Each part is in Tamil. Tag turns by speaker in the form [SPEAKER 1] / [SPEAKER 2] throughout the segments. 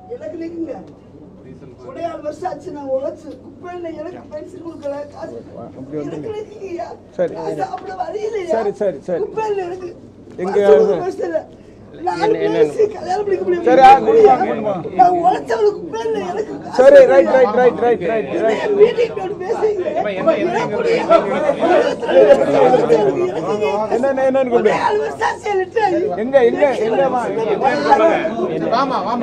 [SPEAKER 1] எனக்கு நிக்குங்க உடையாள் வருஷம் ஆச்சு நான் உழைச்சு குப்பையில எனக்கு பென்சில் கொடுக்கல காசு எனக்கு நிக்குங்கய்யா
[SPEAKER 2] சரி.
[SPEAKER 1] நான் சாப்பிட வழி இல்லையா
[SPEAKER 2] சரி, சரி, சரி.
[SPEAKER 1] குப்பையில எனக்கு
[SPEAKER 2] எங்க
[SPEAKER 1] வருஷம் ஒரு
[SPEAKER 2] யாரு?
[SPEAKER 1] வருஷத்துல நாலு பேருக்கு கல்யாணம் பண்ணிக்க முடியும்
[SPEAKER 2] சரி, ஆ, கொடுங்க, கொடுங்க.
[SPEAKER 1] நான் உழைச்சவளுக்கு குப்பையில எனக்கு காசு
[SPEAKER 2] சரி right right right right right right
[SPEAKER 1] என்ன மீட்டிங் போட்டு பேசுறீங்க எனக்கு முடியும்.
[SPEAKER 2] என்ன என்னன்னு கூப்பிடு
[SPEAKER 1] உடையாள் வருஷம் ஆச்சு லெட்டர்
[SPEAKER 2] எங்க எங்க எங்கம்மா
[SPEAKER 3] வாமா வாமா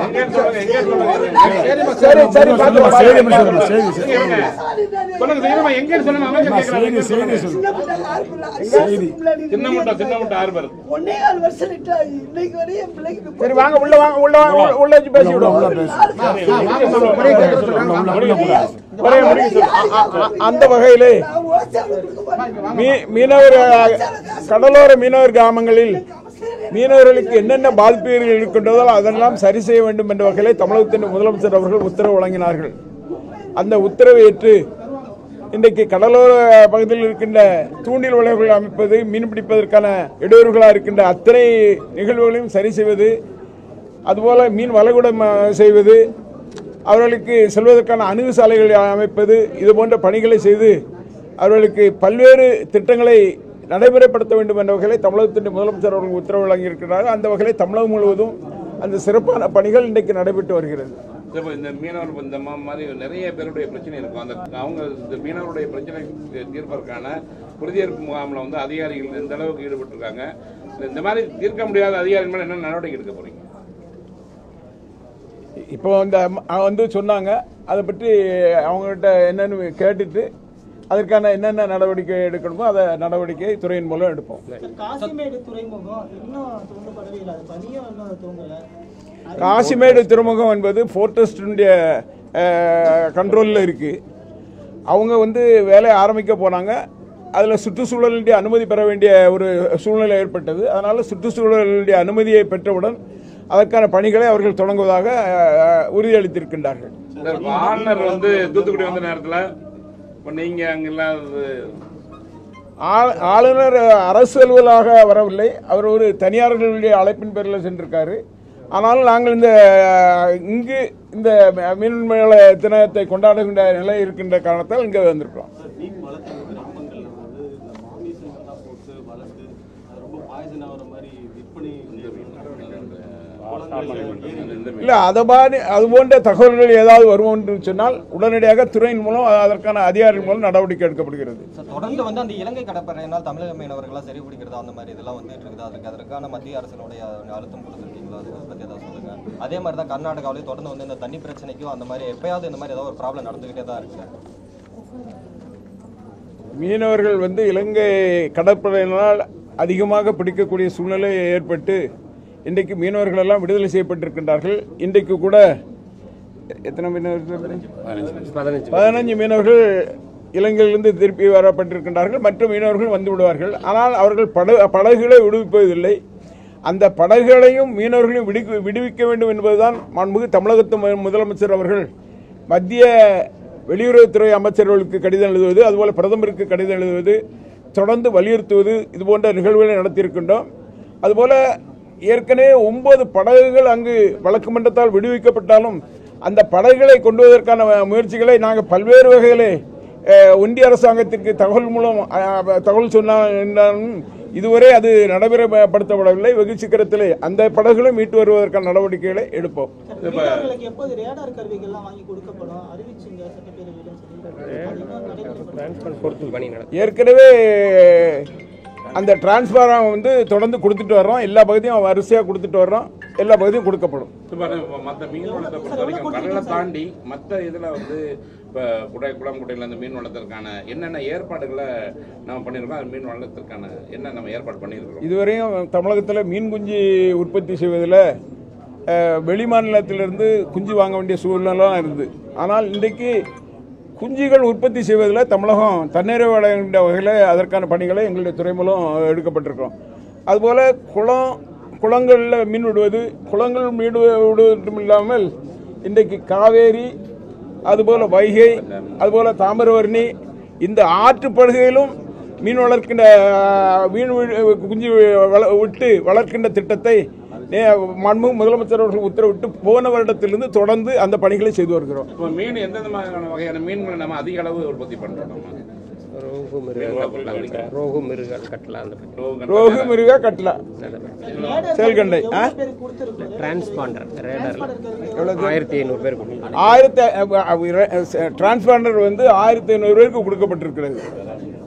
[SPEAKER 2] சரி சரி பாத்துக்கலாம்
[SPEAKER 4] செய்தி மட்டும் சொல்லுங்க, செய்தி செய்தி.
[SPEAKER 3] சொல்லுங்க செய்யணுமா எங்கன்னு சொல்லுங்க அமைச்சர் கேட்கறாங்க
[SPEAKER 4] செய்தி செய்தி சொல்லுங்க
[SPEAKER 1] செய்தி
[SPEAKER 3] சின்ன முட்டை சின்ன முட்டை ஆறு பேர்
[SPEAKER 1] ஒன்னே கால் வருஷம் லிட்டர் இன்னைக்கு வரையும் என் பிள்ளைக்கு
[SPEAKER 2] சரி வாங்க உள்ள வாங்க உள்ள வாங்க உள்ள- உள்ள வச்சு பேசி விடுவோம்
[SPEAKER 4] உள்ள பேசு.
[SPEAKER 2] ஒரே முடிக்க சொல்லு. அ- அ- அ- அந்த வகையிலே
[SPEAKER 1] நான் உழைச்சவளுக்கு கொடுக்க மாட்டேன்.
[SPEAKER 2] மீ மீனவர் அஹ், கடலோர மீனவர் கிராமங்களில் மீனவர்களுக்கு என்னென்ன பாதிப்புகள் இருக்கின்றதோ அதெல்லாம் சரி செய்ய வேண்டும் என்ற வகையிலே தமிழகத்தின் முதலமைச்சர் அவர்கள் உத்தரவு வழங்கினார்கள் அந்த உத்தரவை ஏற்று இன்றைக்கு கடலோர பகுதியில் இருக்கின்ற தூண்டில் வலைகள் அமைப்பது மீன் பிடிப்பதற்கான இடையூறுகளாக இருக்கின்ற அத்தனை நிகழ்வுகளையும் சரி செய்வது அதுபோல மீன் வளைகுடம் அஹ், செய்வது அவர்களுக்கு செல்வதற்கான அணுகு சாலைகளை அமைப்பது இது போன்ற பணிகளை செய்து அவர்களுக்கு பல்வேறு திட்டங்களை நடைமுறைப்படுத்த வேண்டும் என்ற வகையில் தமிழகத்தின் முதலமைச்சர் அவர்கள் உத்தரவு வழங்கியிருக்கிறார்கள் அந்த வகையில் தமிழகம் முழுவதும் அந்த சிறப்பான பணிகள் இன்றைக்கு நடைபெற்று வருகிறது
[SPEAKER 3] இப்போ இந்த மீனவர் இந்த மா- மாதிரி நிறைய பேருடைய பிரச்சனை இருக்கும் அந்த அவங்க இந்த மீனவருடைய பிரச்சனை தீர்ப்பதற்கான உறுதியேற்பு முகாமில் வந்து அதிகாரிகள் எந்த அளவுக்கு ஈடுபட்டிருக்காங்க இந்த மாதிரி தீர்க்க முடியாத அதிகாரிகள் மேலே என்ன நடவடிக்கை எடுக்க போறீங்க
[SPEAKER 2] இப்போ இந்த அம்மா வந்து சொன்னாங்க அதை பற்றி அவங்ககிட்ட என்னன்னு கேட்டுட்டு அதற்கான என்னென்ன நடவடிக்கை எடுக்கணுமோ அதை நடவடிக்கை துறையின் மூலம் எடுப்போம்
[SPEAKER 5] காசிமேடு துறைமுகம் இன்னும் தூண்டப்படவே இல்லை அது பணியும் இன்னும் தூங்கல
[SPEAKER 2] காசிமேடு துறைமுகம் என்பது ஃபோர்டஸ்டினுடைய கண்ட்ரோலில் இருக்குது அவங்க வந்து வேலையை ஆரம்பிக்க போனாங்க அதில் சுற்றுச்சூழலுடைய அனுமதி பெற வேண்டிய ஒரு சூழ்நிலை ஏற்பட்டது அதனால் சுற்றுச்சூழலுடைய அனுமதியை பெற்றவுடன் அதற்கான பணிகளை அவர்கள் தொடங்குவதாக அஹ், உறுதியளித்திருக்கின்றார்கள்
[SPEAKER 3] சார் இப்போ ஆளுநர் வந்து தூத்துக்குடி வந்த நேரத்தில் இப்போ நீங்கள் அங்கே இல்லாதது
[SPEAKER 2] ஆ- ஆளுநர் அரசு அலுவலாக வரவில்லை அவர் ஒரு தனியார்களுடைய அழைப்பின் பேரில் சென்றிருக்காரு ஆனாலும் நாங்கள் இந்த அஹ், இங்கு இந்த மீன் மேல தினத்தை கொண்டாடுகின்ற நிலை இருக்கின்ற காரணத்தால் இங்கே வந்திருக்கிறோம்
[SPEAKER 6] மீன் வளர்க்குற கிராமங்கள்ல வந்து இந்த மாமிசம் எல்லாம் போட்டு வளர்த்து அது ரொம்ப பாய்சன் ஆகிற மாதிரி விற்பனை
[SPEAKER 2] இல்லை அதை மாதிரி அது போன்ற தகவல்கள் ஏதாவது வரும் என்று சொன்னால் உடனடியாக துறையின் மூலம் அதற்கான அதிகாரிகள் மூலம் நடவடிக்கை எடுக்கப்படுகிறது
[SPEAKER 7] சார் தொடர்ந்து வந்து அந்த இலங்கை கடற்படையினால் தமிழக மீனவர்களாக சரி பிடிக்கிறது அந்த மாதிரி இதெல்லாம் வந்துட்டு இருக்குது அதுக்கு அதற்கான மத்திய அரசினுடைய அழுத்தம் கொடுத்துருக்கீங்களா அதை பற்றி ஏதாவது சொல்லுங்க அதே மாதிரி தான் கர்நாடகாவிலேயும் தொடர்ந்து வந்து இந்த தண்ணி பிரச்சனைக்கும் அந்த மாதிரி எப்பயாவது இந்த மாதிரி ஏதாவது ஒரு ப்ராப்ளம் நடந்துகிட்டே தான் இருக்கு
[SPEAKER 2] மீனவர்கள் வந்து இலங்கை கடற்படையினால் அதிகமாக பிடிக்கக்கூடிய சூழ்நிலை ஏற்பட்டு இன்றைக்கு மீனவர்கள் எல்லாம் விடுதலை செய்யப்பட்டிருக்கின்றார்கள் இன்றைக்கு கூட எத்தனை மீனவர்கள் பதினஞ்சு மீனவர்கள் இலங்கையிலிருந்து திருப்பி வரப்பட்டிருக்கின்றார்கள் மற்ற மீனவர்கள் வந்து விடுவார்கள் ஆனால் அவர்கள் பட படகுகளை விடுவிப்பதில்லை அந்த படகுகளையும் மீனவர்களையும் விடுவி விடுவிக்க வேண்டும் என்பதுதான் மாண்புமிகு தமிழகத்து மு- முதலமைச்சர் அவர்கள் மத்திய வெளியுறவுத்துறை அமைச்சர்களுக்கு கடிதம் எழுதுவது அதுபோல பிரதமருக்கு கடிதம் எழுதுவது தொடர்ந்து வலியுறுத்துவது இது போன்ற நிகழ்வுகளை நடத்தியிருக்கின்றோம் அதுபோல ஏற்கனவே ஒன்பது படகுகள் அங்கு வழக்கு மன்றத்தால் விடுவிக்கப்பட்டாலும் அந்த படகுகளை கொண்டு வருவதற்கான முயற்சிகளை நாங்கள் பல்வேறு வகையிலே அஹ், ஒன்றிய அரசாங்கத்திற்கு தகவல் மூலம் அஹ், தகவல் சொன்னாலும் இதுவரை அது நடைமுறைப்படுத்தப்படவில்லை வெகு சீக்கிரத்திலே அந்த படகுகளும் மீட்டு வருவதற்கான நடவடிக்கைகளை எடுப்போம்
[SPEAKER 5] மீனவர்களுக்கு எப்போது ரேடார் கருவிகள்லாம் வாங்கி கொடுக்கப்படும் அறிவிச்சுங்க சட்டப்பேரவையிலும் சொல்லி அது இன்னும் நடைமுறை
[SPEAKER 2] ஏற்கனவே அந்த டிரான்ஸ்பாரம் வந்து தொடர்ந்து கொடுத்துட்டு வர்றோம் எல்லா பகுதியும் வரிசையாக கொடுத்துட்டு வர்றோம் எல்லா பகுதியும் கொடுக்கப்படும்
[SPEAKER 3] மற்ற மீன் வளத்தை பொறுத்த வரைக்கும் கடலை தாண்டி மற்ற இதில் வந்து இப்போ குடை குளங்குட்டையில் அந்த மீன் வளத்திற்கான என்னென்ன ஏற்பாடுகளை நம்ம பண்ணியிருக்கோம் அந்த மீன் வளத்திற்கான என்ன நம்ம ஏற்பாடு பண்ணியிருக்கிறோம்
[SPEAKER 2] இதுவரையும் தமிழகத்தில் மீன் குஞ்சு உற்பத்தி செய்வதில் அஹ், வெளி மாநிலத்திலிருந்து குஞ்சு வாங்க வேண்டிய சூழ்நிலாம் இருந்தது ஆனால் இன்றைக்கு குஞ்சுகள் உற்பத்தி செய்வதில் தமிழகம் தன்னிறைவு அடைகின்ற வகையில் அதற்கான பணிகளை எங்களுடைய துறை மூலம் எடுக்கப்பட்டிருக்கிறோம் அதுபோல் குளம் குளங்களில் மீன் விடுவது குளங்கள் மீன் விடுவது மட்டும் இல்லாமல் இன்றைக்கு காவேரி அதுபோல் வைகை அதுபோல் தாமிரவர்ணி இந்த ஆற்றுப்படுகையிலும் மீன் வளர்க்கின்ற அஹ், மீன் வி- குஞ்சு வள- விட்டு வளர்க்கின்ற திட்டத்தை நே- மாண்புமிகு முதலமைச்சர் அவர்கள் உத்தரவிட்டு போன வருடத்திலிருந்து தொடர்ந்து அந்த பணிகளை செய்து வருகிறோம்
[SPEAKER 3] இப்போ மீன் எந்தெந்த மாதிரியான வகையான மீன்களை நம்ம அதிக அளவு உற்பத்தி பண்றோம் நம்ம
[SPEAKER 8] ரோகு மிருகல் ரோகு மிருகல் கட்லா அந்த மாதிரி
[SPEAKER 2] ரோகு மிருகா கட்லா செயல்கண்டை ஆ?
[SPEAKER 8] டிரான்ஸ்பாண்டர் ரேடர் ஆயிரத்தி ஐநூறு பேர் கொடுக்கும்
[SPEAKER 2] ஆயிரத்தி டிரான்ஸ்பாண்டர் வந்து ஆயிரத்தி ஐநூறு பேருக்கு கொடுக்கப்பட்டிருக்கிறது